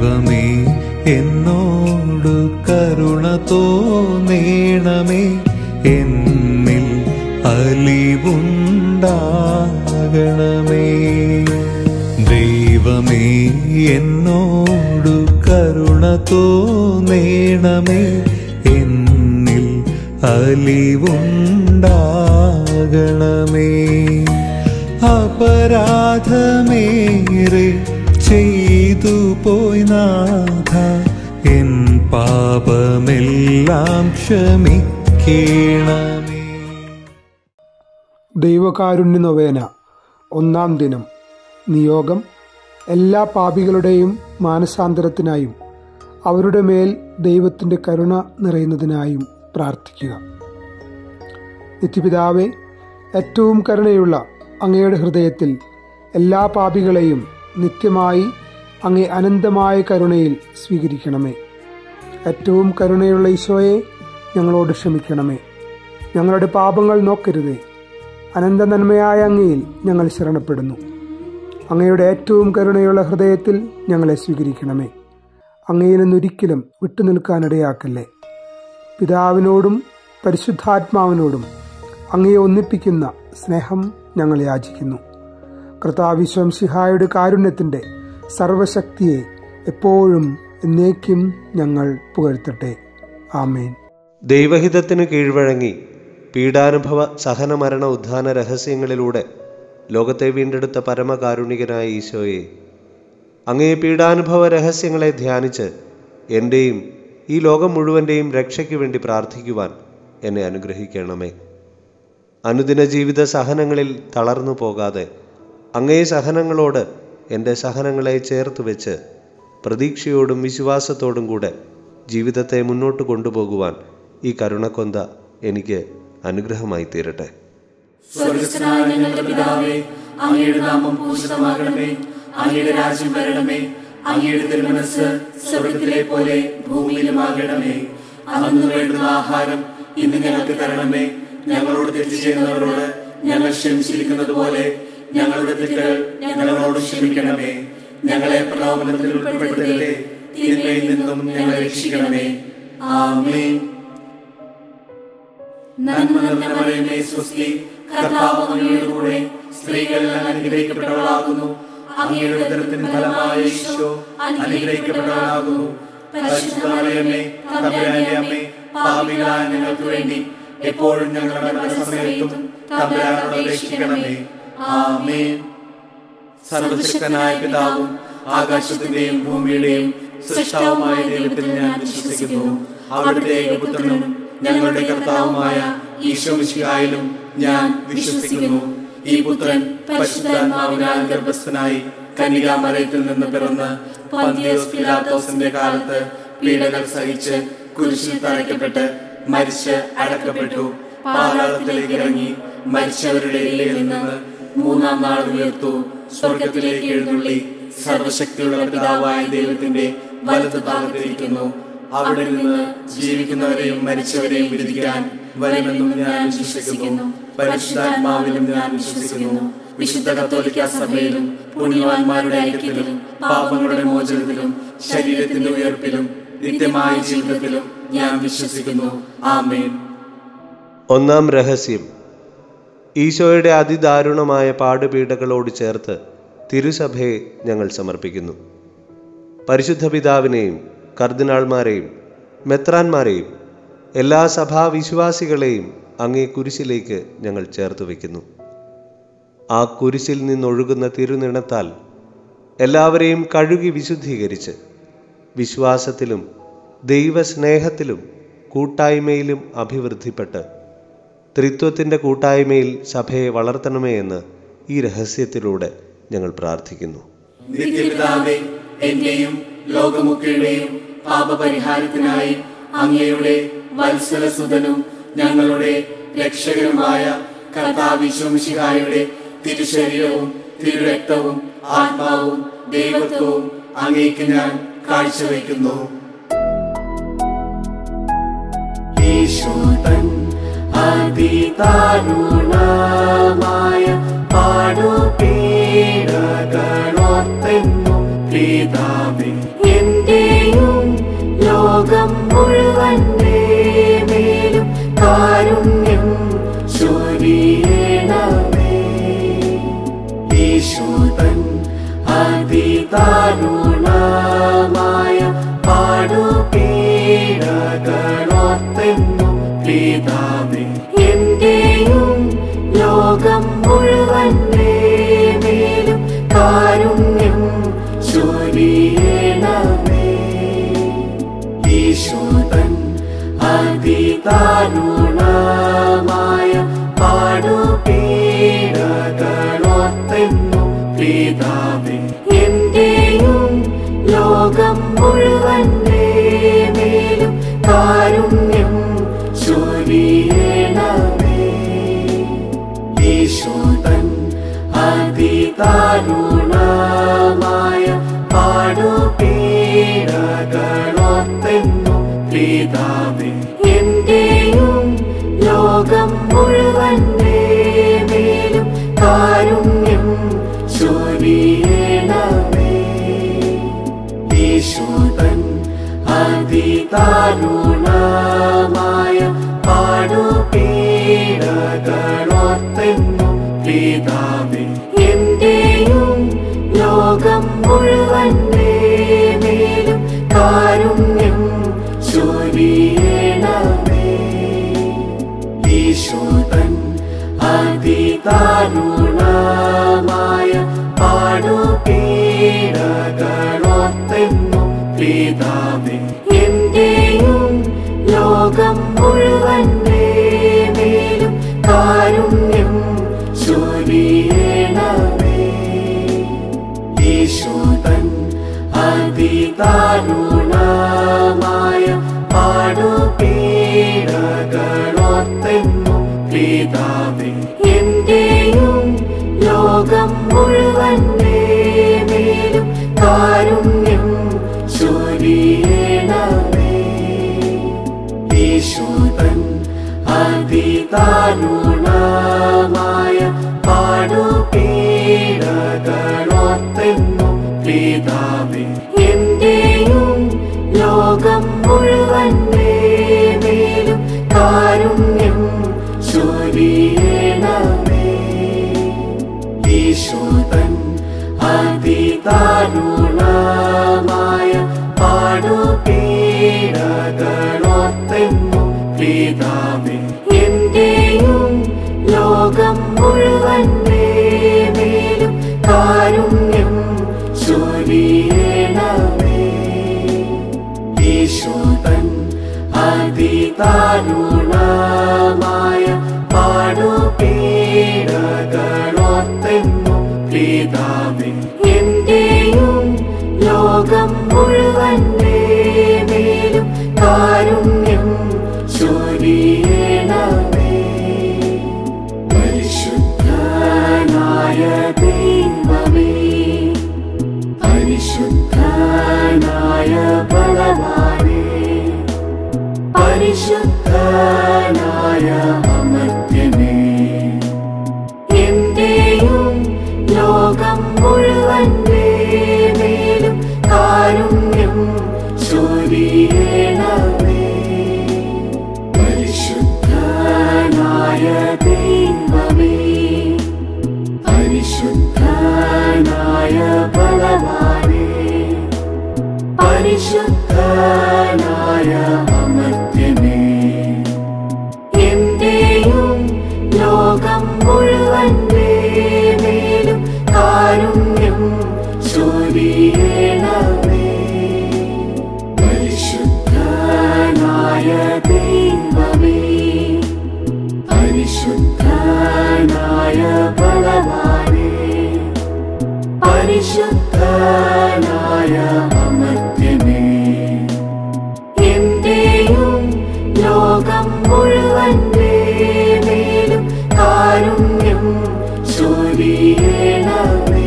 ദൈവമേ എന്നോടു കരുണ തോന്നേണമേ എന്നിൽ അലിവുണ്ടാകണമേ ദൈവമേ എന്നോടു കരുണ തോന്നേണമേ എന്നിൽ അലിവുണ്ടാകണമേ അപരാധമേറെ ചെയ്തു പോയി നാഥ എൻ പാപമെല്ലാം ക്ഷമിക്കണമേ ദൈവകാരുണ്യ നൊവേന ഒന്നാം ദിനം നിയോഗം എല്ലാ പാപികളുടെയും മാനസാന്തരത്തിനായും അവരുടെ മേൽ ദൈവത്തിൻ്റെ കരുണ നിറയുന്നതിനായും പ്രാർത്ഥിക്കുക നിത്യപിതാവെ ഏറ്റവും കരുണയുള്ള അങ്ങയുടെ ഹൃദയത്തിൽ എല്ലാ പാപികളെയും നിത്യമായി അങ്ങേ അനന്തമായ കരുണയിൽ സ്വീകരിക്കണമേ ഏറ്റവും കരുണയുള്ള ഈശോയെ ഞങ്ങളോട് ക്ഷമിക്കണമേ ഞങ്ങളുടെ പാപങ്ങൾ നോക്കരുതേ അനന്ത നന്മയായ അങ്ങയിൽ ഞങ്ങൾ ശരണപ്പെടുന്നു അങ്ങയുടെ ഏറ്റവും കരുണയുള്ള ഹൃദയത്തിൽ ഞങ്ങളെ സ്വീകരിക്കണമേ അങ്ങയിൽ നിന്നൊരിക്കലും വിട്ടുനിൽക്കാനിടയാക്കല്ലേ പിതാവിനോടും പരിശുദ്ധാത്മാവിനോടും അങ്ങയെ ഒന്നിപ്പിക്കുന്ന സ്നേഹം ഞങ്ങൾ യാചിക്കുന്നു കർത്താവിശ്വം ശിഹായുടെ കാരുണ്യത്തിൻ്റെ സർവശക്തിയെ എപ്പോഴും എന്നേക്കും ഞങ്ങൾ പുകഴ്ത്തട്ടെ ആമേൻ ദൈവഹിതത്തിന് കീഴ്വഴങ്ങി പീഡാനുഭവ സഹനമരണ ഉദ്ധാന രഹസ്യങ്ങളിലൂടെ ലോകത്തെ വീണ്ടെടുത്ത പരമകാരുണികനായ ഈശോയെ അങ്ങേ പീഡാനുഭവ രഹസ്യങ്ങളെ ധ്യാനിച്ച് എൻ്റെയും ഈ ലോകം മുഴുവൻ്റെയും രക്ഷയ്ക്ക് വേണ്ടി പ്രാർത്ഥിക്കുവാൻ എന്നെ അനുഗ്രഹിക്കണമേ അനുദിന ജീവിത സഹനങ്ങളിൽ തളർന്നു പോകാതെ അങ്ങേ സഹനങ്ങളോട് എൻ്റെ സഹനങ്ങളെ ചേർത്ത് വെച്ച് പ്രതീക്ഷയോടും വിശ്വാസത്തോടും കൂടെ ജീവിതത്തെ മുന്നോട്ട് കൊണ്ടുപോകുവാൻ ഈ കരുണക്കൊന്ത എനിക്ക് അനുഗ്രഹമായി തീരട്ടെ സ്വർഗസ്ഥനായ ഞങ്ങളുടെ പിതാവേ അങ്ങയുടെ നാമം പൂജിതമാകണമേ അങ്ങയുടെ രാജ്യം വരണമേ അങ്ങയുടെ തിരുമനസ് സ്വർഗത്തിലെ പോലെ ഭൂമിയിലുമാകണമേ അന്നു വേണ്ടുന്ന ആഹാരം ഇന്ന് ഞങ്ങൾക്ക് തരണമേ ഞങ്ങളോട് തെറ്റ് ചെയ്യുന്നവരോട് ഞങ്ങൾ ക്ഷമിച്ചിരിക്കുന്നത് പോലെ ഞങ്ങളുടെ തെറ്റുകൾ ഞങ്ങളോട് ക്ഷമിക്കണമേ ഞങ്ങളെ പ്രലോഭനത്തിൽ ഉൾപ്പെടുത്തരുതേ തിന്മയിൽ നിന്നും ഞങ്ങളെ രക്ഷിക്കണമേ ആമേൻ നന്മ നിറഞ്ഞ മറിയമേ സ്വസ്തി കർത്താവ് അങ്ങയുടെ കൂടെ സ്ത്രീകൾ അനുഗ്രഹിക്കപ്പെട്ടവളാകുന്നു അങ്ങയുടെ ഉദരത്തിന് ഫലമായ ഈശോ അനുഗ്രഹിക്കപ്പെട്ടവളാകുന്നു പരിശുദ്ധ മറിയമേ തമ്പുരാന്റെ അമ്മേ പാപികളായ ഞങ്ങൾക്ക് വേണ്ടി എപ്പോഴും ഞങ്ങളുടെ മരണസമയത്തും തമ്പുരാനോട് അപേക്ഷിക്കണമേ ആമേൻ സർവശക്തനായ പിതാവും ആകാശത്തിന്റെയും ഭൂമിയുടെയും സൃഷ്ടാവുമായ ദൈവത്തിൽ ഞാൻ വിശ്വസിക്കുന്നു അവിടുത്തെ ഏകപുത്രനും ഞങ്ങളുടെ കർത്താവുമായ ഈശോ മിശിഹായിലും ഞാൻ വിശ്വസിക്കുന്നു ഈ പുത്രൻ പരിശുദ്ധാത്മാവിനാൽ ഗർഭസ്ഥനായി കന്യകാമരയത്തിൽ നിന്ന് പിറന്ന് പന്തിയോസ് പിലാത്തോസിന്റെ കാലത്ത് പീഡകൾ സഹിച്ച് കുരിശിൽ തറയ്ക്കപ്പെട്ട് മരിച്ച് അടക്കപ്പെട്ടു പാതാളത്തിലേക്ക് ഇറങ്ങി മരിച്ചവരുടെ ഇടയിൽ നിന്ന് മൂന്നാം നാൾ ഉയർത്തു സ്വർഗത്തിലേക്ക് എഴുന്നള്ളി സർവശക്തിയുള്ള പിതാവായ ദൈവത്തിന്റെ വലത് ഭാഗത്തിരിക്കുന്നു അവിടെ നിന്ന് ജീവിക്കുന്നവരെയും മരിച്ചവരെയും വിധിക്കാൻ വരുമെന്നും ഞാൻ വിശ്വസിക്കുന്നു പരിശുദ്ധാത്മാവിലും ഞാൻ വിശ്വസിക്കുന്നു വിശുദ്ധ കത്തോലിക്ക സഭയിലും പുണ്യവാന്മാരുടെ ഐക്യത്തിലും പാപങ്ങളുടെ മോചനത്തിലും ശരീരത്തിന്റെ ഉയർപ്പിലും നിത്യമായ ജീവിതത്തിലും ഞാൻ വിശ്വസിക്കുന്നു ആമേൻ ഒന്നാം രഹസ്യം ഈശോയുടെ അതിദാരുണമായ പാടുപീഡകളോട് ചേർത്ത് തിരുസഭയെ ഞങ്ങൾ സമർപ്പിക്കുന്നു പരിശുദ്ധ പിതാവിനെയും കർദിനാൾമാരെയും മെത്രാന്മാരെയും എല്ലാ സഭാവിശ്വാസികളെയും അങ്ങേ കുരിശിലേക്ക് ഞങ്ങൾ ചേർത്ത് വയ്ക്കുന്നു ആ കുരിശിൽ നിന്നൊഴുകുന്ന തിരുനിണത്താൽ എല്ലാവരെയും കഴുകി വിശുദ്ധീകരിച്ച് വിശ്വാസത്തിലും ദൈവസ്നേഹത്തിലും കൂട്ടായ്മയിലും അഭിവൃദ്ധിപ്പെട്ട് ത്രിത്വത്തിൻ്റെ കൂട്ടായ്മയിൽ സഭയെ വളർത്തണമേ എന്ന് ഈ രഹസ്യത്തിലൂടെ ഞങ്ങൾ പ്രാർത്ഥിക്കുന്നു നിത്യപിതാവേ എന്റെയും ലോകമൊക്കെയുടെയും പാപപരിഹാരത്തിനായി അങ്ങയുടെ വത്സലസുതനും ഞങ്ങളുടെ രക്ഷകനുമായ കർത്താവിശ്വമിശിഹായുടെ തിരുശരീരവും തിരുരക്തവും ആത്മാവും ദൈവത്വവും അങ്ങേക്ക് ഞാൻ കാഴ്ചവെക്കുന്നു ഈശോതൻ അതിദാരുണമായ പാടുപീഡകളോർത്തെന്നും പിതാവേ എൻ അതിദാരുണമായ പാടുപീഡകളോർത്തെന്നും പിതാവേ എന്റെയും ലോകം മുഴുവന്റെ മേലും കാരുണ്യം ചൊരിയണമേ ഈശോതൻ അതിദാരുണമായ പാടുപീഡകളോർത്തെന്നും പിതാവേ എന്റെയും ലോകം മുഴുവന്റെ മേലും കാരുണ്യം ചൊരിയണമേ ഈശോതൻ അതിദാരുണമായ പാടുപീഡകളോർത്തെന്നും പിതാവേ എന്റെയും ലോകം മുഴുവന്റെ മേലും കാരുണ്യം ചൊരിയണമേ ഈശോതൻ അതിദാരുണമായ പാടുപീഡകളോർത്തെന്നും പിതാവേ എന്റെയും ലോകം മുഴുവന്റെ മേലും കാരുണ്യം ചൊരിയണമേ ഈശോതൻ അതിദാരുണമായ പാടുപീഡകളോർത്തെന്നും പിതാവേ എന്റെയും ലോകം മുഴുവന്റെ മേലും കാരുണ്യം ചൊരിയണമേ ഈശോതൻ അതിദാരുണമായ പാടുപീഡകളോർത്തെന്നും പിതാവേ എന്റെയും ലോകം മുഴുവന്റെ മേലും കാരുണ്യം ചൊരിയണമേ ഈശോതൻ അതിദാരുണമായ പാടുപീഡകളോർത്തെന്നും പിതാവേ എന്റെയും ലോകം മുഴുവന്റെ മേലും കാരുണ്യം ചൊരിയണമേ ഈശോതൻ അതിദാരുണമായ പാടുപീഡകളോർത്തെന്നും പിതാവേ എന്റെയും ലോകം മുഴുവന്റെ മേലും കാരുണ്യം ചൊരിയണമേ ഈശോതൻ അതിദാരുണമായ പാടുപീഡകളോർത്തെന്നും പിതാവേ എന്റെയും ലോകം മുഴുവന്റെ മേലും കാരുണ്യം ചൊരിയണമേ പരിശുദ്ധനായ ദൈവമേ പരിശുദ്ധനായ ബലവാനേ പരിശുദ്ധനായ അമർത്യനേ എന്റെയും ലോകം മുഴുവന്റെ മേലും കാരുണ്യം ചൊരിയണമേ പരിശുദ്ധനായ ദൈവമേ പരിശുദ്ധനായ ബലവാനേ പരിശുദ്ധനായ അമർത്യനേ എന്റെയും ലോകം മുഴുവന്റെ മേലും കാരുണ്യം ചൊരിയണമേ പരിശുദ്ധനായ ദൈവമേ പരിശുദ്ധനായ ബലവാനേ പരിശുദ്ധനായ അമർത്യനേ എന്റെയും ലോകം മുഴുവന്റെ മേലും കാരുണ്യം ചൊരിയണമേ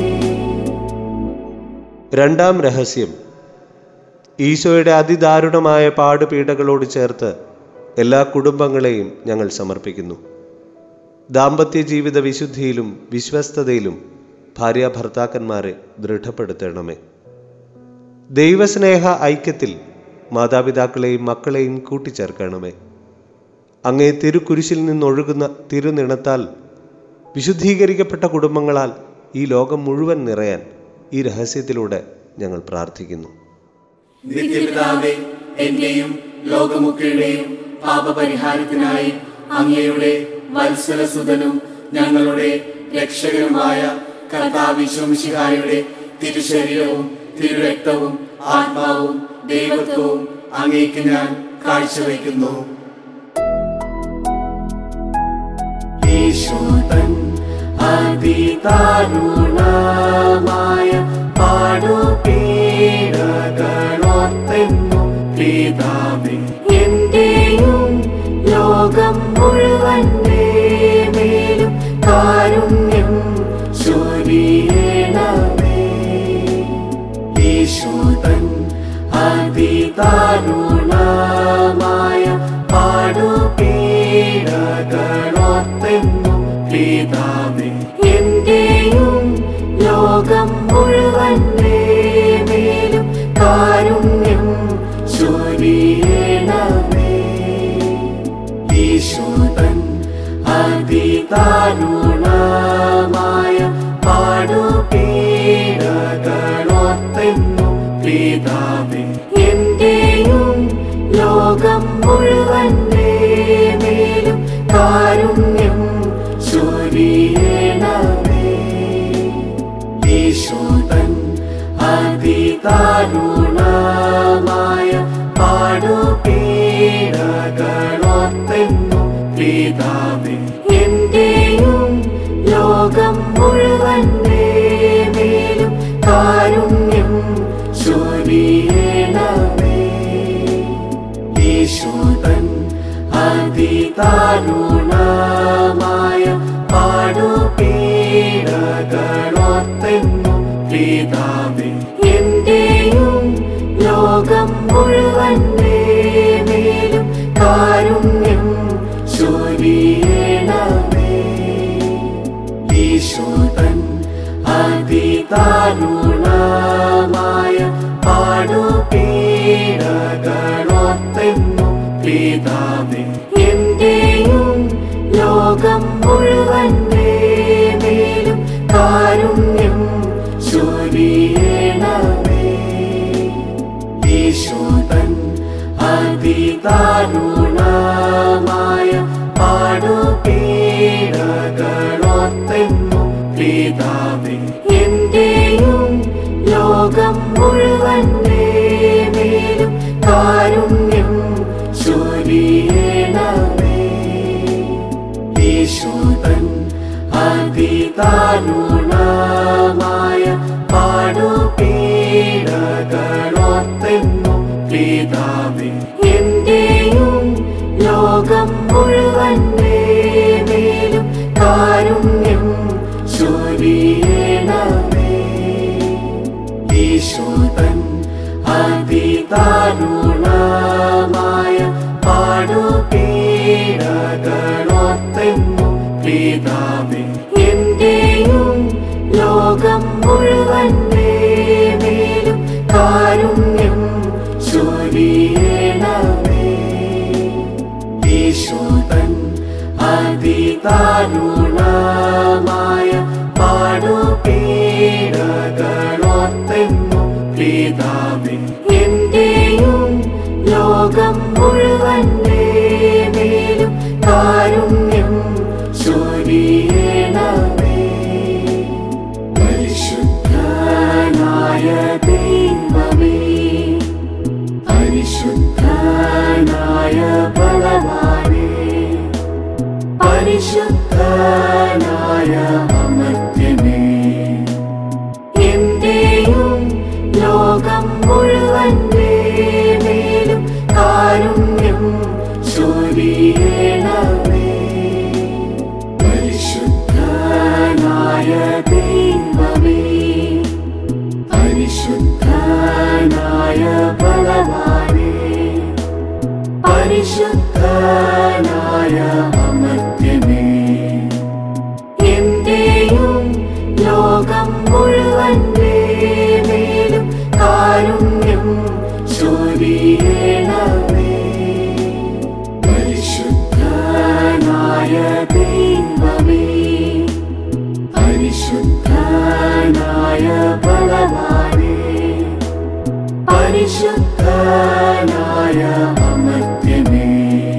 രണ്ടാം രഹസ്യം ഈശോയുടെ അതിദാരുണമായ പാടുപീഡകളോട് ചേർത്ത് എല്ലാ കുടുംബങ്ങളെയും ഞങ്ങൾ സമർപ്പിക്കുന്നു ദാമ്പത്യ ജീവിത വിശുദ്ധിയിലും വിശ്വസ്തതയിലും ഭാര്യ ഭർത്താക്കന്മാരെ ദൃഢപ്പെടുത്തണമേ ദൈവസ്നേഹ ഐക്യത്തിൽ മാതാപിതാക്കളെയും മക്കളെയും കൂട്ടിച്ചേർക്കണമേ അങ്ങേ തിരുക്കുരിശിൽ നിന്നൊഴുകുന്ന തിരുനിണത്താൽ വിശുദ്ധീകരിക്കപ്പെട്ട കുടുംബങ്ങളാൽ ഈ ലോകം മുഴുവൻ നിറയാൻ ഈ രഹസ്യത്തിലൂടെ ഞങ്ങൾ പ്രാർത്ഥിക്കുന്നു നിത്യപിതാവേ എന്റെയും ലോകമൊക്കെയുടെയും പാപപരിഹാരത്തിനായി അങ്ങയുടെ വത്സലസുതനും ഞങ്ങളുടെ രക്ഷകനുമായ കർത്താവിശ്വമിശിഹായുടെ തിരുശരീരവും തിരുരക്തവും ആത്മാവും ദൈവത്വവും അങ്ങേക്ക് ഞാൻ കാഴ്ചവെക്കുന്നു ഈശോതൻ അതിദാരുണമായ പാടുപീഡകളോർത്തെന്നും പിതാവേ എന്റെയും ലോകം മുഴുവന്റെ മേലും കാരുണ്യം ചൊരിയണമേ ഈശോതൻ അതിദാരുണമായ പാടുപീഡകളോർത്തെന്നും പിതാവേ എന്റെയും ലോകം മുഴുവന്റെ മേലും കാരുണ്യം ചൊരിയണമേ ഈശോതൻ അതിദാരുണമായ പാടുപീഡകളോർത്തെന്നും പിതാവേ എന്റെയും ലോകം മുഴുവന്റെ മേലും കാരുണ്യം ചൊരിയണമേ ഈശോതൻ അതിദാരുണമായ പാടുപീഡകളോർത്തെന്നും പിതാവേ എന്റെയും ലോകം മുഴുവന്റെ മേലും കാരുണ്യം ചൊരിയണമേ ഈശോതൻ അതിദാരുണമായ പാടുപീഡകളോർത്തെന്നും പിതാവേ എന്റെയും ലോകം മുഴുവന്റെ മേലും കാരുണ്യം ചൊരിയണമേ ഈശോതൻ അതിദാരുണമായ പാടുപീഡകളോർത്തെന്നും പിതാവേ എന്റെയും ലോകം മുഴുവന്റെ മേലും കാരുണ്യം ചൊരിയണമേ ഈശോതൻ അതിദാരുണമായ പാടുപീഡകളോർത്തെന്നും പിതാവേ എന്റെയും ലോകം മുഴുവന്റെ മേലും കാരുണ്യം ചൊരിയണമേ ഈശോതൻ അതിദാരുണമായ പാടുപീഡകളോർത്തെന്നും പിതാവേ എന്റെയും ലോകം മുഴുവന്റെ മേലും കാരുണ്യം ചൊരിയണമേ ഈശോതൻ അതിദാരുണമായ പാടുപീഡകളോർത്തെന്നും പിതാവേ എന്റെയും ലോകം മുഴുവന്റെ മേലും കാരുണ്യം ചൊരിയണമേ ഈശോതൻ അതിദാരുണമായ പാടുപീഡകളോർത്തെന്നും പിതാവേ എന്റെയും ലോകം മുഴുവന്റെ മേലും കാരുണ്യം ചൊരിയണമേ പരിശുദ്ധനായ ദൈവമേ പരിശുദ്ധനായ ബലവാനേ പരിശുദ്ധനായ അമർത്യനേ എന്റെയും ലോകം മുഴുവന്റെ മേലും കാരുണ്യം ചൊരിയണമേ പരിശുദ്ധനായ ദൈവമേ പരിശുദ്ധനായ ബലവാനേ പരിശുദ്ധനായ അമർത്യനേ എന്റെയും ലോകം മുഴുവന്റെ മേലും കാരുണ്യം ചൊരിയണമേ പരിശുദ്ധ പരിശുദ്ധനായ അമർത്യനേ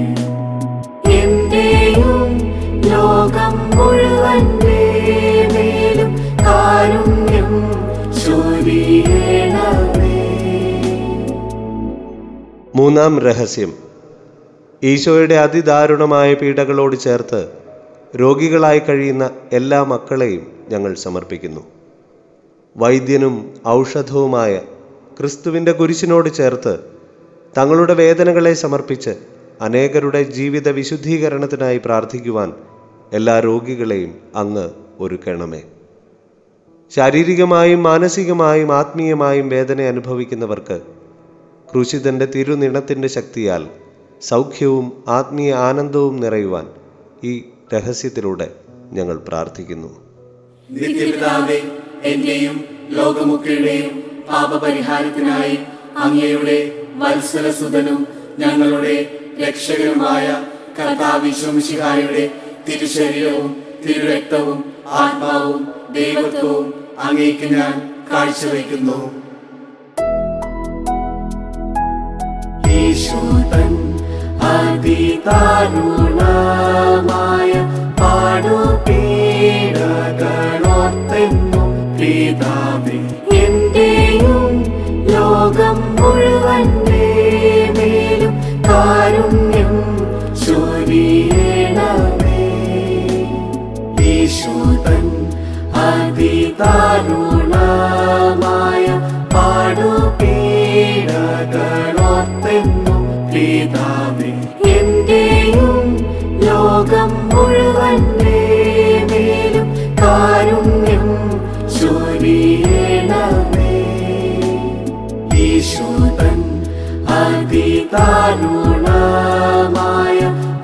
എന്റെയും ലോകം മുഴുവന്റെ മേലും കാരുണ്യം ചൊരിയണമേ മൂന്നാം രഹസ്യം ഈശോയുടെ അതിദാരുണമായ പീഡകളോട് ചേർത്ത് രോഗികളായി കഴിയുന്ന എല്ലാ മക്കളെയും ഞങ്ങൾ സമർപ്പിക്കുന്നു വൈദ്യനും ഔഷധവുമായ ക്രിസ്തുവിൻ്റെ കുരിശിനോട് ചേർത്ത് തങ്ങളുടെ വേദനകളെ സമർപ്പിച്ച് അനേകരുടെ ജീവിത വിശുദ്ധീകരണത്തിനായി പ്രാർത്ഥിക്കുവാൻ എല്ലാ രോഗികളെയും അങ്ങ് ഒരുക്കണമേ ശാരീരികമായും മാനസികമായും ആത്മീയമായും വേദന അനുഭവിക്കുന്നവർക്ക് ക്രൂശിതന്റെ തിരുനിണത്തിന്റെ ശക്തിയാൽ സൗഖ്യവും ആത്മീയ ആനന്ദവും നിറയുവാൻ ഈ രഹസ്യത്തിലൂടെ ഞങ്ങൾ പ്രാർത്ഥിക്കുന്നു നിത്യപിതാവേ എന്റെയും ലോകമൊക്കെയുടെയും പാപപരിഹാരത്തിനായി അങ്ങയുടെ വത്സലസുതനും ഞങ്ങളുടെ രക്ഷകനുമായ കർത്താവിശ്വമിശിഹായുടെ തിരുശരീരവും തിരുരക്തവും ആത്മാവും ദൈവത്വവും അങ്ങേക്ക് ഞാൻ കാഴ്ചവെക്കുന്നു ഈശോതൻ അതിദാരുണമായ പാടുപീഡകളോർത്തെന്നും പിതാവേ എന്റെയും ലോകം മുഴുവന്റെ മേലും കാരുണ്യം ചൊരിയണമേ ഈശോതൻ അതിദാരുണമായ പാടുപീഡകളോർത്തെന്നും പിതാവേ എന്റെയും ലോകം മുഴുവന്റെ മേലും കാരുണ്യം ചൊരിയണമേ ഈശോതൻ അതിദാരുണമായ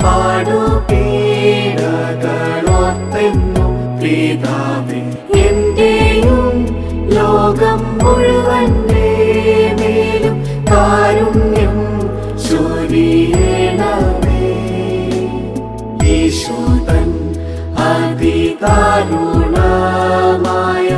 പാടുപീഡകളോർത്തെന്നും പിതാവേ എന്റെയും ലോകം മുഴുവന്റെ മേലും കാരുണ്യം ചൊരിയണമേ ഈശോതൻ അതിദാരുണമായ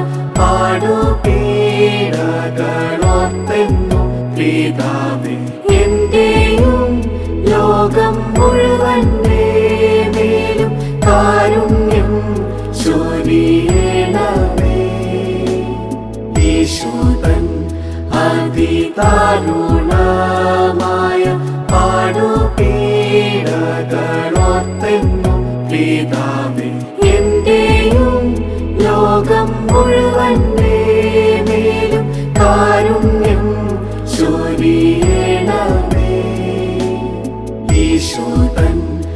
പാടുപീഡകളോർത്തെന്നും പിതാവേ എന്റെയും ലോകം മുഴുവന്റെ മേലും കാരുണ്യം ചൊരിയണമേ ഈശോതൻ അതിദാരുണമായ പാടുപീഡകളോർത്തെന്നും പിതാവേ എന്റെയും ലോകം മുഴുവന്റെ മേലും കാരുണ്യം ചൊരിയണമേ ഈശോതൻ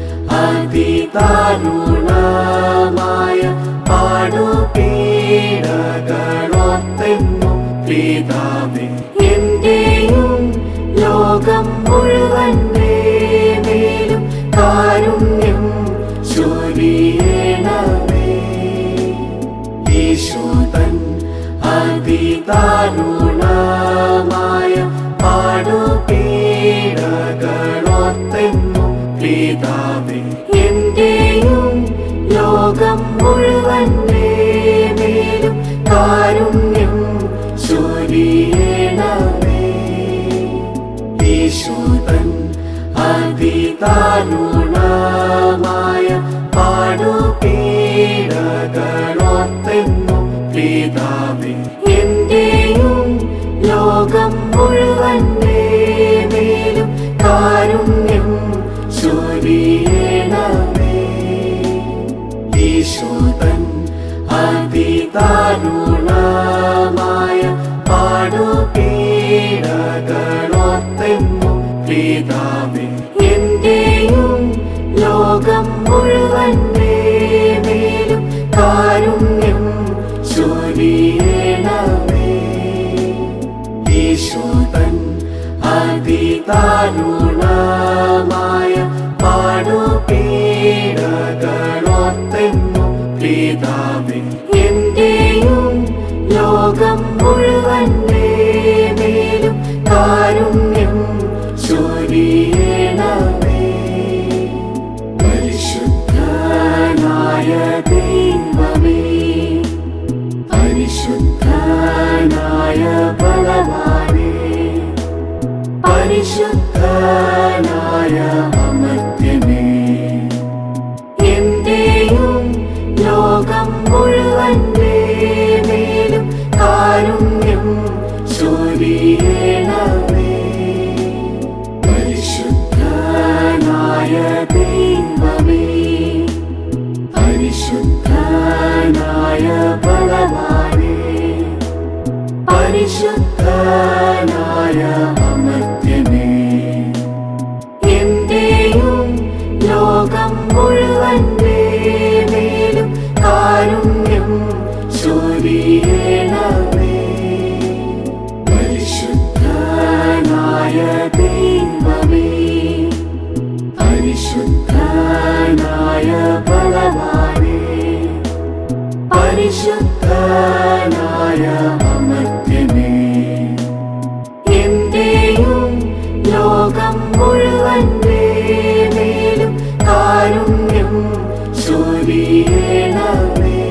അതിദാരുണമായ പാടുപീഡകളോർത്തെന്നും പിതാവേ എന്റെയും ലോകം മുഴുവന്റെ മേലും കാരുണ്യം ചൊരിയണമേ ഈശോതൻ അതിദാരുണമായ പാടുപീഡകളോർത്തെന്നും പിതാവേ എന്റെയും ലോകം മുഴുവന്റെ മേലും കാരുണ്യം ചൊരിയണമേ ഈശോതൻ അതിദാരുണമായ പാടുപീഡകളോർത്തെന്നും പിതാവേ എന്റെയും ലോകം മുഴുവന്റെ മേലും കാരുണ്യം ചൊരിയണമേ ഈശോതൻ അതിദാരുണമായ പാടുപീഡകളോർത്തെന്നും പിതാവേ എന്റെയും ലോകം മുഴുവന്റെ മേലും കാരുണ്യം ചൊരിയണമേ ഈശോതൻ അതിദാരുണമായ പാടുപീഡകളോർത്തെന്നും പിതാവേ എന്റെയും ലോകം മുഴുവന്റെ മേലും കാരുണ്യം ചൊരിയണമേ പരിശുദ്ധനായ ദൈവമേ പരിശുദ്ധനായ ബലവാനേ പരിശുദ്ധനായ അമർത്യനേ എന്റെയും ലോകം മുഴുവന്റെ മേലും കാരുണ്യം ചൊരിയണമേ പരിശുദ്ധനായ ദൈവമേ പരിശുദ്ധനായ ബലവാനേ പരിശുദ്ധനായ അമർത്യനേ എന്റെയും ലോകം മുഴുവന്റെ മേലും കാരുണ്യം ചൊരിയണമേ പരിശുദ്ധനായ ദൈവമേ പരിശുദ്ധനായ ബലവാനേ പരിശുദ്ധനായ അമർത്യനേ എന്റെയും ലോകം മുഴുവന്റെ മേലും കാരുണ്യം ചൊരിയണമേ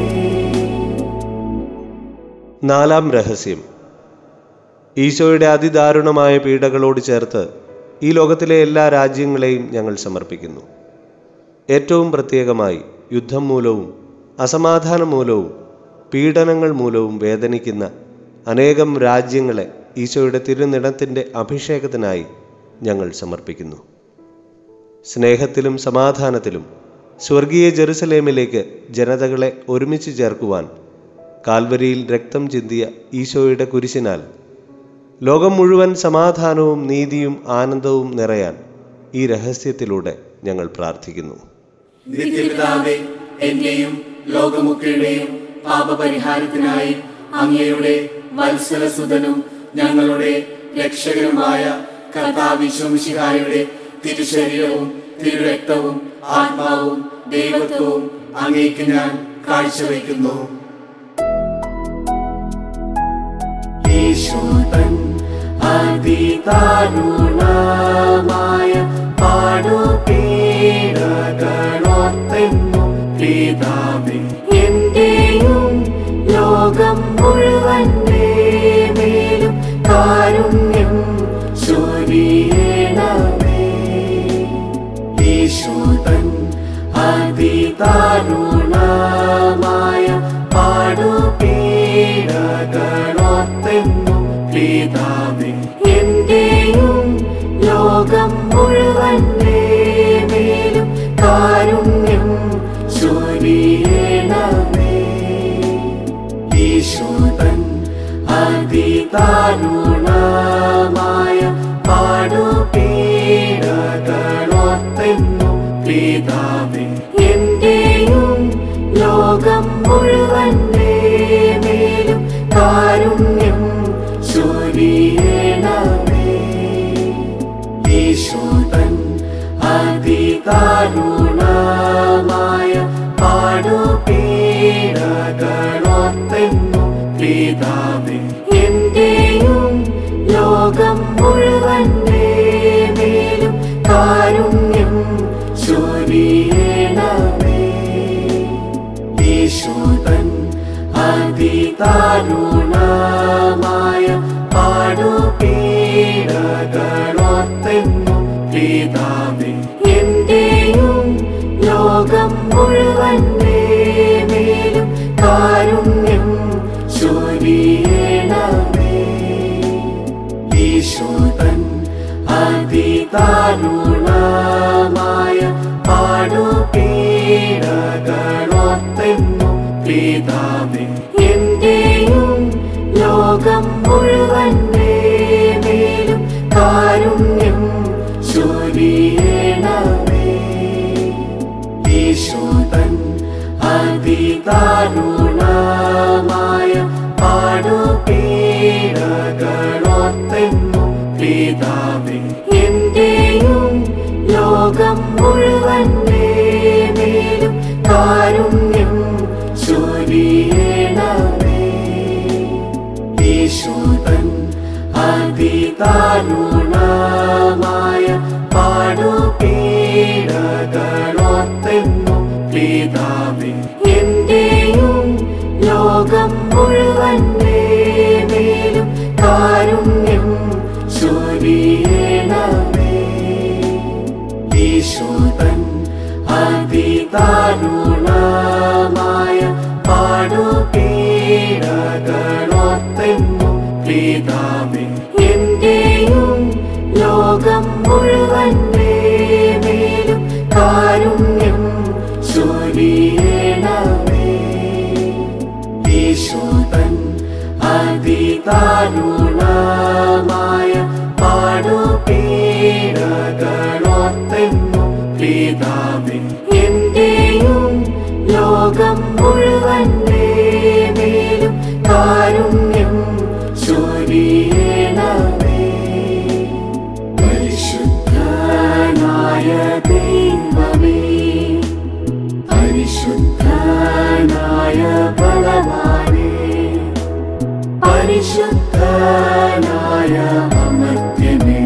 നാലാം രഹസ്യം ഈശോയുടെ അതിദാരുണമായ പീഡകളോട് ചേർത്ത് ഈ ലോകത്തിലെ എല്ലാ രാജ്യങ്ങളെയും ഞങ്ങൾ സമർപ്പിക്കുന്നു ഏറ്റവും പ്രത്യേകമായി യുദ്ധം മൂലവും അസമാധാനം മൂലവും പീഡനങ്ങൾ മൂലവും വേദനിക്കുന്ന അനേകം രാജ്യങ്ങളെ ഈശോയുടെ തിരുനിടത്തിൻ്റെ അഭിഷേകത്തിനായി ഞങ്ങൾ സമർപ്പിക്കുന്നു സ്നേഹത്തിലും സമാധാനത്തിലും സ്വർഗീയ ജെറുസലേമിലേക്ക് ജനതകളെ ഒരുമിച്ച് ചേർക്കുവാൻ കാൽവരിയിൽ രക്തം ചിന്തിയ ഈശോയുടെ കുരിശിനാൽ ലോകം മുഴുവൻ സമാധാനവും നീതിയും ആനന്ദവും നിറയാൻ ഈ രഹസ്യത്തിലൂടെ ഞങ്ങൾ പ്രാർത്ഥിക്കുന്നു നിത്യപിതാവേ എന്റെയും ലോകമൊക്കെയുടെയും പാപപരിഹാരത്തിനായി അങ്ങയുടെ വത്സലസുതനും ഞങ്ങളുടെ രക്ഷകനുമായ കർത്താവിശ്വമിശിഹായുടെ തിരുശരീരവും തിരുരക്തവും ആത്മാവും ദൈവത്വവും അങ്ങേക്ക് ഞാൻ കാഴ്ചവെക്കുന്നു ഈശോതൻ അതിദാരുണമായ പാടുപീഡകളോർത്തെന്നും പിതാവേ എന്റെയും ലോകം മുഴുവന്റെ മേലും കാരുണ്യം ചൊരിയണമേ ഈശോതൻ അതിദാരുണമായ പാടുപീഡകളോർത്തെന്നും പിതാവേ എന്റെയും ലോകം മുഴുവന്റെ മേലും കാരുണ്യം ചൊരിയണമേ ഈശോതൻ അതിദാരുണമായ പാടുപീഡകളോർത്തെന്നും പിതാവേ എന്റെയും ലോകം മുഴുവന്റെ മേലും കാരുണ്യം ചൊരിയണമേ ഈശോതൻ അതിദാരുണമായ പാടുപീഡകളോർത്തെന്നും പിതാവേ എന്റെയും ലോകം മുഴുവന്റെ മേലും കാരുണ്യം ചൊരിയണമേ ഈശോതൻ അതിദാരുണമായ പാടുപീഡകളോർത്തെന്നും പിതാവേ എന്റെയും ലോകം മുഴുവന്റെ മേലും കാരുണ്യം ചൊരിയണമേ ഈശോതൻ അതിദാരുണമായ പാടുപീഡകളോർത്തെന്നും പിതാവേ എന്റെയും ലോകം മുഴുവന്റെ മേലും കാരുണ്യം ചൊരിയണമേ ഈശോതൻ അതിദാരുണമായ പാടുപീഡകളോർത്തെന്നും പിതാവേ എന്റെയും ലോകം മുഴുവന്റെ മേലും കാരുണ്യം ചൊരിയണമേ ഈശോതൻ അതിദാരുണമായ പാടുപീഡകളോർത്തെന്നും പിതാവേ എന്റെയും ലോകം മുഴുവന്റെ മേലും കാരുണ്യം ചൊരിയണമേ അതിദാരുണമായ പാടുപീഡകളോർത്തെന്നും പിതാവേ എന്റെയും ലോകം മുഴുവന്റെ മേലും കാരുണ്യം ചൊരിയണമേ ഈശോതൻ അതിദാരുണമായ പാടുപീഡകളോർത്തെന്നും പിതാവേ എന്റെയും ലോകം മുഴുവന്റെ മേലും കാരുണ്യം ചൊരിയണമേ പരിശുദ്ധനായ ദൈവമേ പരിശുദ്ധനായ ബലവാനേ പരിശുദ്ധനായ അമർത്യനേ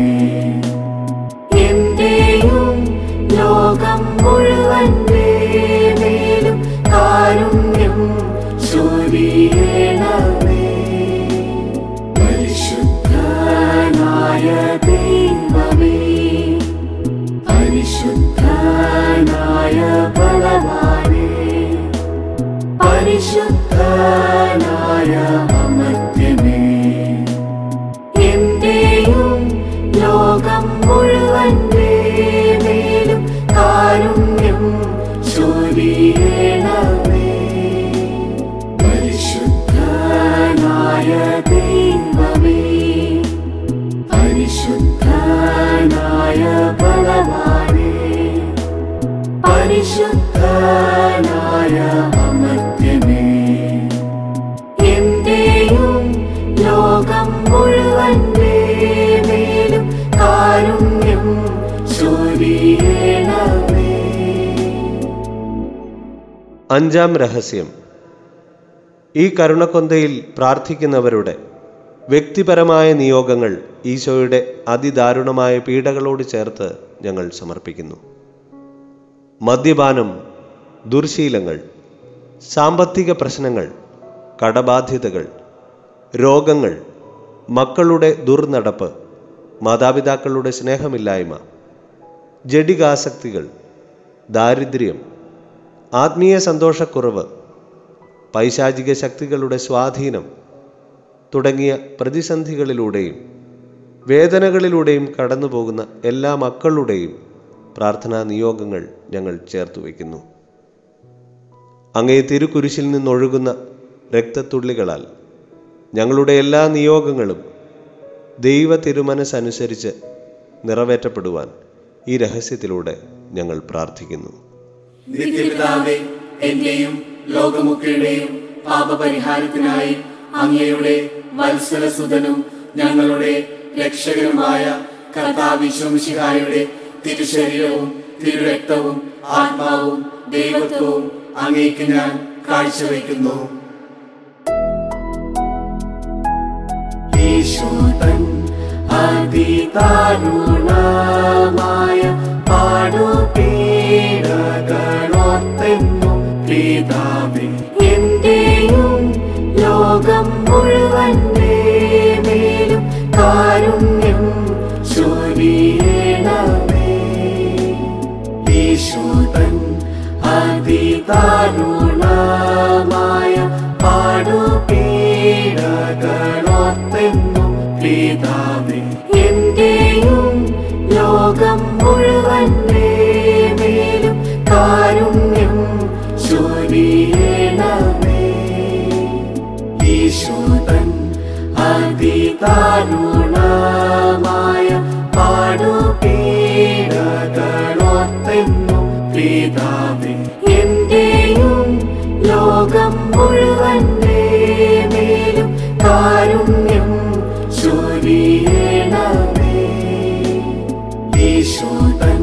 എന്റെയും ലോകം മുഴുവന്റെ മേലും കാരുണ്യം ചൊരിയണമേ പരിശുദ്ധനായ ദൈവമേ പരിശുദ്ധനായ ബലവാനേ പരിശുദ്ധനായ അമർത്യനേ എന്റെയും ലോകം മുഴുവന്റെ മേലും കാരുണ്യം ചൊരിയണമേ പരിശുദ്ധനായ ദൈവമേ പരിശുദ്ധനായ ബലവാനേ പരിശുദ്ധനായ അമർത്യനേ എന്റെയും ലോകം മുഴുവന്റെ മേലും കാരുണ്യം ചൊരിയണമേ അഞ്ചാം രഹസ്യം ഈ കരുണക്കൊന്തയിൽ പ്രാർത്ഥിക്കുന്നവരുടെ വ്യക്തിപരമായ നിയോഗങ്ങൾ ഈശോയുടെ അതിദാരുണമായ പീഡകളോട് ചേർത്ത് ഞങ്ങൾ സമർപ്പിക്കുന്നു മദ്യപാനം ദുർശീലങ്ങൾ സാമ്പത്തിക പ്രശ്നങ്ങൾ കടബാധ്യതകൾ രോഗങ്ങൾ മക്കളുടെ ദുർനടപ്പ് മാതാപിതാക്കളുടെ സ്നേഹമില്ലായ്മ ജഡികാസക്തികൾ ദാരിദ്ര്യം ആത്മീയ സന്തോഷക്കുറവ് പൈശാചിക ശക്തികളുടെ സ്വാധീനം തുടങ്ങിയ പ്രതിസന്ധികളിലൂടെയും വേദനകളിലൂടെയും കടന്നുപോകുന്ന എല്ലാ മക്കളുടെയും പ്രാർത്ഥനാ നിയോഗങ്ങൾ ഞങ്ങൾ ചേർത്ത് വയ്ക്കുന്നു അങ്ങേ തിരുക്കുരിശിൽ നിന്നൊഴുകുന്ന രക്തത്തുള്ളികളാൽ ഞങ്ങളുടെ എല്ലാ നിയോഗങ്ങളും ദൈവ തിരുമനസ്സനുസരിച്ച് നിറവേറ്റപ്പെടുവാൻ ഈ രഹസ്യത്തിലൂടെ ഞങ്ങൾ പ്രാർത്ഥിക്കുന്നു നിത്യപിതാവേ എന്റെയും ലോകമൊക്കെയുടെയും പാപപരിഹാരത്തിനായി അങ്ങയുടെ വത്സലസുതനും ഞങ്ങളുടെ രക്ഷകനുമായ കർത്താവിശ്വംശിഹായുടെ തിരുശരീരവും തിരുരക്തവും ആത്മാവും ദൈവത്വവും അങ്ങേക്ക് ഞാൻ കാഴ്ചവെക്കുന്നു ഈശോതൻ അതിദാരുണമായ പാടുപീഡകളോർത്തെന്നും പിതാവേ എന്റെയും ലോകം മുഴുവന്റെ മേലും കാരുണ്യം ചൊരിയണമേ ഈശോതൻ അതിദാരുണമായ പാടുപീഡകളോർത്തെന്നും പിതാവേ എന്റെയും ലോകം മുഴുവന്റെ മേലും കാരുണ്യം ചൊരിയണമേ ഈശോതൻ അതിദാരുണമായ പാടുപീഡകളോർത്തെന്നും പിതാവേ എന്റെയും ലോകം മുഴുവന്റെ മേലും കാരുണ്യം ചൊരിയണമേ ഈശോതൻ അതിദാരുണമായ പാടുപീഡകളോർത്തെന്നും പിതാവേ എന്റെയും ലോകം മുഴുവന്റെ മേലും കാരുണ്യം ചൊരിയണമേ ഈശോതൻ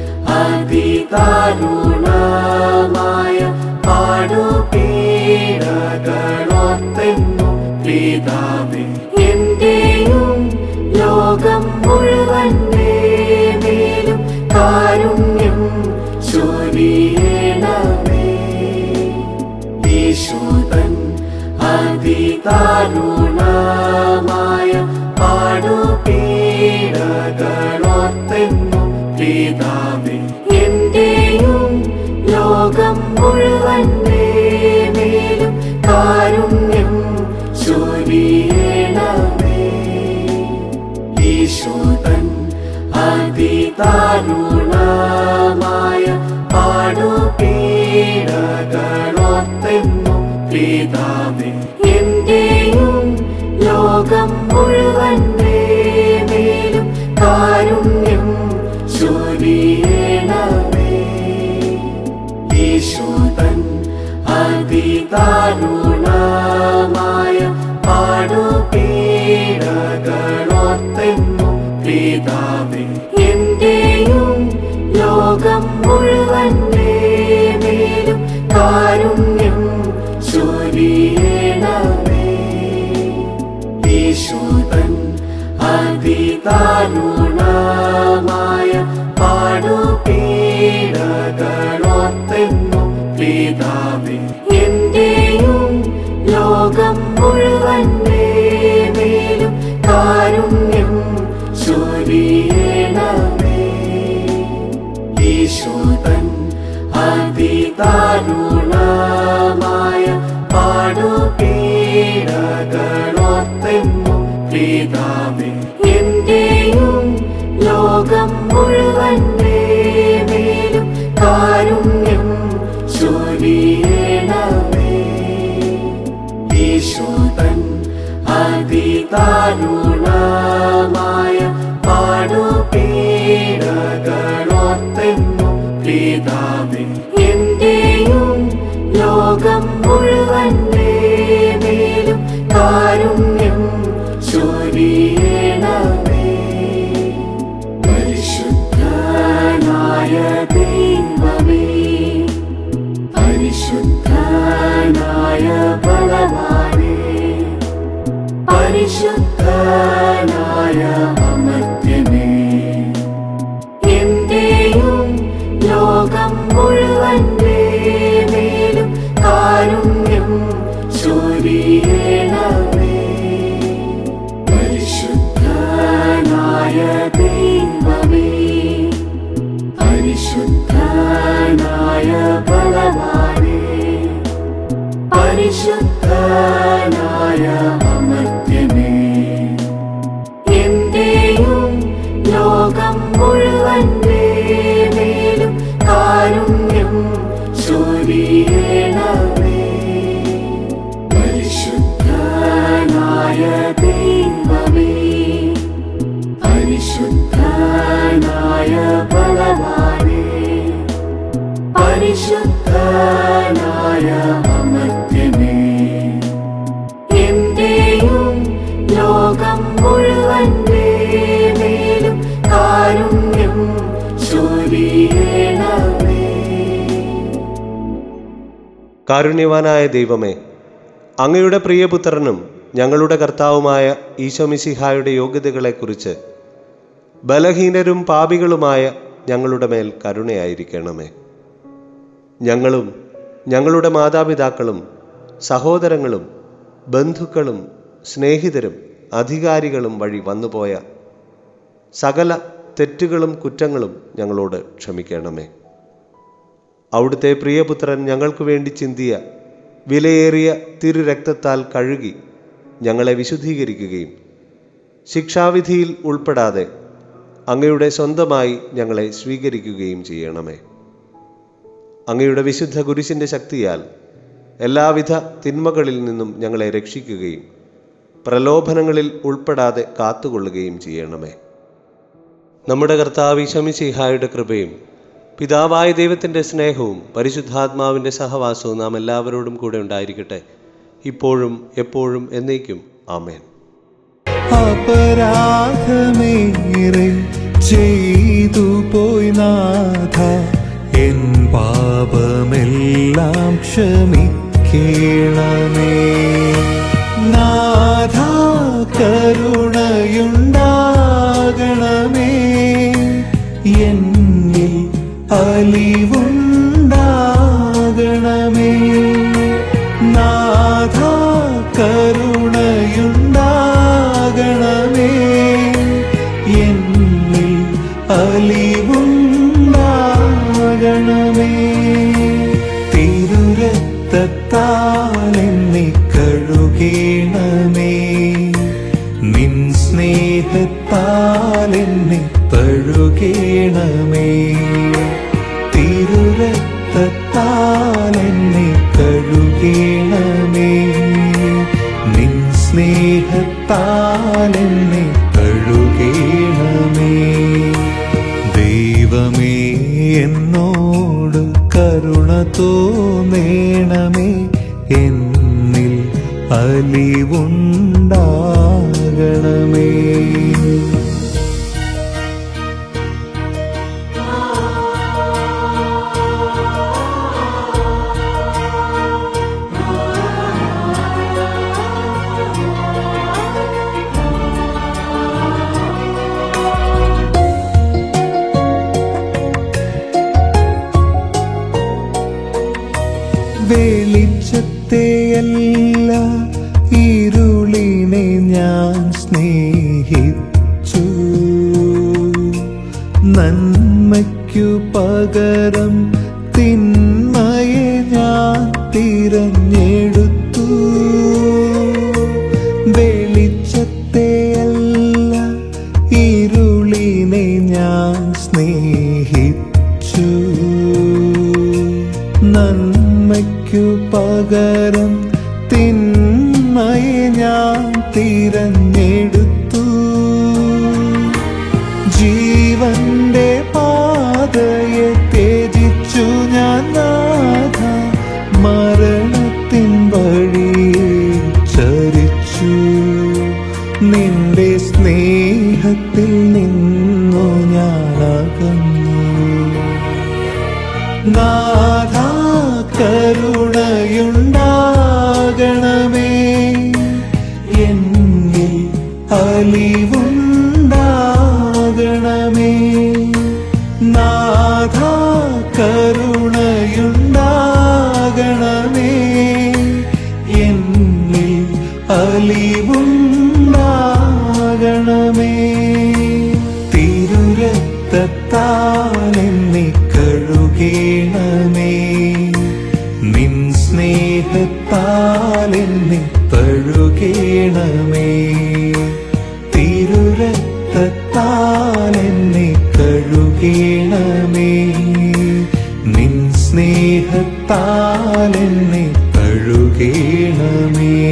അതിദാരുണമായ പാടുപീഡകളോർത്തെന്നും പിതാവേ എന്റെയും ലോകം മുഴുവന്റെ മേലും കാരുണ്യം ചൊരിയണമേ ഈശോതൻ അതിദാരുണമായ പാടുപീഡകളോർത്തെന്നും പിതാവേ എന്റെയും ലോകം ഈശോതൻ അതിദാരുണമായ പാടുപീഡകളോർത്തെന്നും പിതാവേ എന്റെയും ലോകം മുഴുവന്റെ മേലും കാരുണ്യം ചൊരിയണമേ ഈശോതൻ അതിദാരുണമായ പാടുപീഡകളോർത്തെന്നും പിതാവേ എന്റെയും ലോകം മുഴുവന്റെ മേലും കാരുണ്യം ചൊരിയണമേ ഈശോതൻ അതിദാരുണമായ പാടുപീഡകളോർത്തെന്നും പിതാവേ എന്റെയും ലോകം മുഴുവന്റെ മേലും കാരുണ്യം ചൊരിയണമേ ഈശോതൻ അതിദാരുണമായ പാടുപീഡകളോർത്തെന്നും പിതാവേ എന്റെയും ലോകം മുഴുവന്റെ മേലും കാരുണ്യം ചൊരിയണമേ ഈശോതൻ അതിദാരുണമായ പാടുപീഡകളോർത്തെന്നും പിതാവേ എന്റെയും ലോകം മുഴുവന്റെ മേലും കാരുണ്യം ചൊരിയണമേ പരിശുദ്ധനായ ദൈവമേ പരിശുദ്ധനായ ബലവാനേ പരിശുദ്ധനായ അമർത്യനേ എന്റെയും ലോകം മുഴുവന്റെ മേലും കാരുണ്യം ചൊരിയണമേ പരിശുദ്ധനായ ദൈവമേ പരിശുദ്ധനായ ബലവാനേ പരിശുദ്ധനായ അമർത്യനേ എന്റെയും ലോകം മുഴുവന്റെ മേലും കാരുണ്യം ചൊരിയണമേ പരിശുദ്ധനായ ദൈവമേ പരിശുദ്ധനായ ബലവാനേ പരിശുദ്ധനായ അമർത്യനേ എന്റെയും ലോകം മുഴുവന്റെ മേലും കാരുണ്യം ചൊരിയണമേ കാരുണ്യവാനായ ദൈവമേ അങ്ങയുടെ പ്രിയപുത്രനും ഞങ്ങളുടെ കർത്താവുമായ ഈശോമിശിഹായുടെ യോഗ്യതകളെക്കുറിച്ച് ബലഹീനരും പാപികളുമായ ഞങ്ങളുടെ മേൽ കരുണയായിരിക്കണമേ ഞങ്ങളും ഞങ്ങളുടെ മാതാപിതാക്കളും സഹോദരങ്ങളും ബന്ധുക്കളും സ്നേഹിതരും അധികാരികളും വഴി വന്നുപോയ സകല തെറ്റുകളും കുറ്റങ്ങളും ഞങ്ങളോട് ക്ഷമിക്കണമേ അവിടുത്തെ പ്രിയപുത്രൻ ഞങ്ങൾക്ക് വേണ്ടി ചിന്തിയ വിലയേറിയ തിരുരക്തത്താൽ കഴുകി ഞങ്ങളെ വിശുദ്ധീകരിക്കുകയും ശിക്ഷാവിധിയിൽ ഉൾപ്പെടാതെ അങ്ങയുടെ സ്വന്തമായി ഞങ്ങളെ സ്വീകരിക്കുകയും ചെയ്യണമേ അങ്ങയുടെ വിശുദ്ധ കുരിശിൻ്റെ ശക്തിയാൽ എല്ലാവിധ തിന്മകളിൽ നിന്നും ഞങ്ങളെ രക്ഷിക്കുകയും പ്രലോഭനങ്ങളിൽ ഉൾപ്പെടാതെ കാത്തുകൊള്ളുകയും ചെയ്യണമേ നമ്മുടെ കർത്താവ് ശമിസിഹായുടെ കൃപയും പിതാവായ ദൈവത്തിൻ്റെ സ്നേഹവും പരിശുദ്ധാത്മാവിൻ്റെ സഹവാസവും നാം എല്ലാവരോടും കൂടെ ഉണ്ടായിരിക്കട്ടെ ഇപ്പോഴും എപ്പോഴും എന്നേക്കും ആമേൻ അപരാധമേറെ ചെയ്തു പോയി നാഥ എൻ പാപമെല്ലാം ക്ഷമിക്കണമേ നാഥ കരുണയുണ്ടാകണമേ എന്നിൽ അലിവുണ്ടാകണമേ നാഥ കരുണയുണ്ടാകണമേ എന്നിൽ അലിവുണ്ടാകണമേ തിരുരക്തത്താൽ എന്നെ കഴുകണമേ നിൻ സ്നേഹത്താൽ തിരുരക്തത്താലെന്നെ തഴുകേണമേ തിരുരക്തത്താലെന്നെ കഴുകേണമേ നിൻ സ്നേഹത്താലെന്നെ കഴുകേണമേ ദൈവമേ എന്നോട് കരുണ തോന്നേണമേ എന്നിൽ അലിവുണ്ടാകണമേ വെളിച്ചത്തെയല്ല ഇരുളിനെ ഞാൻ സ്നേഹിച്ചു നന്മയ്ക്കു പകരം തിന്മയെ ഞാൻ തിരഞ്ഞെടുത്തു വെളിച്ചത്തെയല്ല ഇരുളിനെ ഞാൻ സ്നേഹിച്ചു നന്മയ്ക്കു പകരം തിന്മയെ ഞാൻ തിരഞ്ഞെടുത്തു ജീവന്റെ പാതയെ ത്യജിച്ചു ഞാൻ നാഥ മരണത്തിൻ വഴിയെ ചരിച്ചു നിന്റെ സ്നേഹത്തിൽ നിന്നു ഞാൻ അകന്നു നാഥ കരുണയുണ്ടാകണമേ എന്നിൽ അലിവുണ്ടാകണമേ നാഥ കരുണയുണ്ടാകണമേ എന്നിൽ അലിവുണ്ടാകണമേ തിരുരക്തത്താലെന്നെ കഴുകേണമേ നിൻ സ്നേഹത്താലെന്നെ തഴുകേണമേ തിരുരക്തത്താലെന്നെ കഴുകേണമേ നിൻ സ്നേഹത്താലെന്നെ കഴുകേണമേ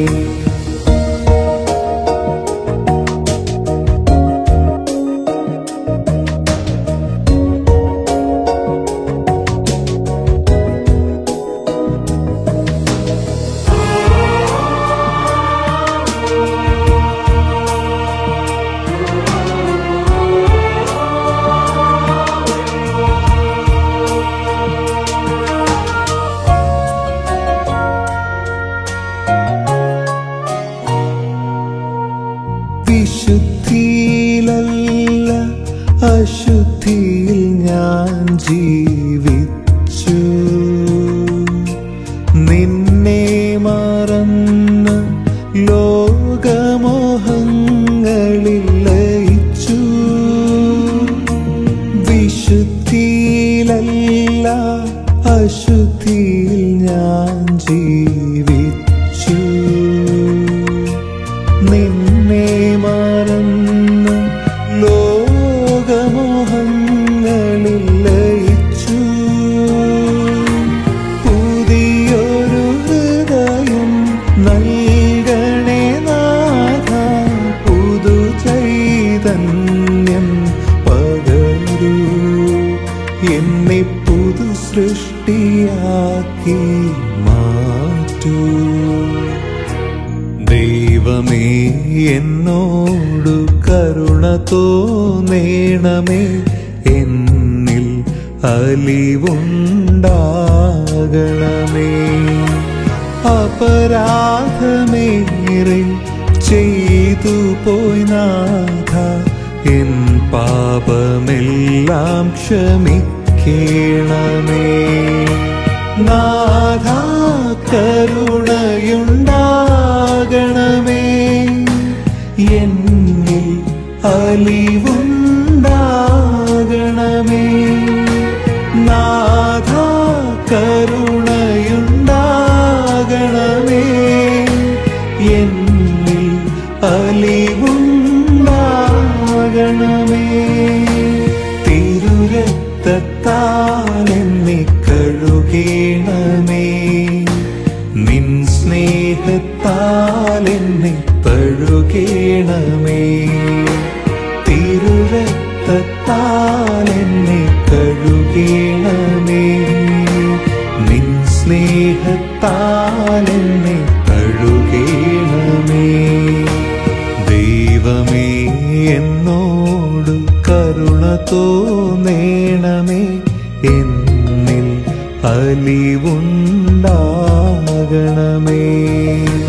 വിശുദ്ധിയിലല്ല അശുദ്ധിയിൽ ഞാൻ ജീവിച്ചു നിന്നെ മറന്ന് ലോകമോഹങ്ങളിൽ ലയിച്ചു വിശുദ്ധിയിലല്ല അശുദ്ധിയിൽ ഞാൻ ജീവിച്ചു നിന്നെ മറന്ന് ലോകമോഹങ്ങളിൽ ലയിച്ചു പുതിയൊരു ഹൃദയം നൽകണേ നാഥ പുതു ചൈതന്യം പകരൂ എന്നെ പുതു സൃഷ്ടിയാക്കി മാറ്റൂ ദൈവമേ എന്നോടു കരുണ തോന്നേണമേ എന്നിൽ അലിവുണ്ടാകണമേ അപരാധമേറെ ചെയ്തു പോയി നാഥ എൻ പാപമെല്ലാം ക്ഷമിക്കണമേ നാഥ കരുണയുണ്ടാകണമേ എന്നിൽ അലിവുണ്ടാകണമേ നാഥ കരുണയുണ്ടാകണമേ എന്നിൽ അലിവുണ്ടാകണമേ തിരുരക്തത്താൽ എന്നെ കഴുകണമേ നിൻ സ്നേഹത്താൽ എന്നെ കഴുകണമേ ദൈവമേ എന്നോട് കരുണ തോന്നേണമേ എന്നിൽ അലിവുണ്ടാകണമേ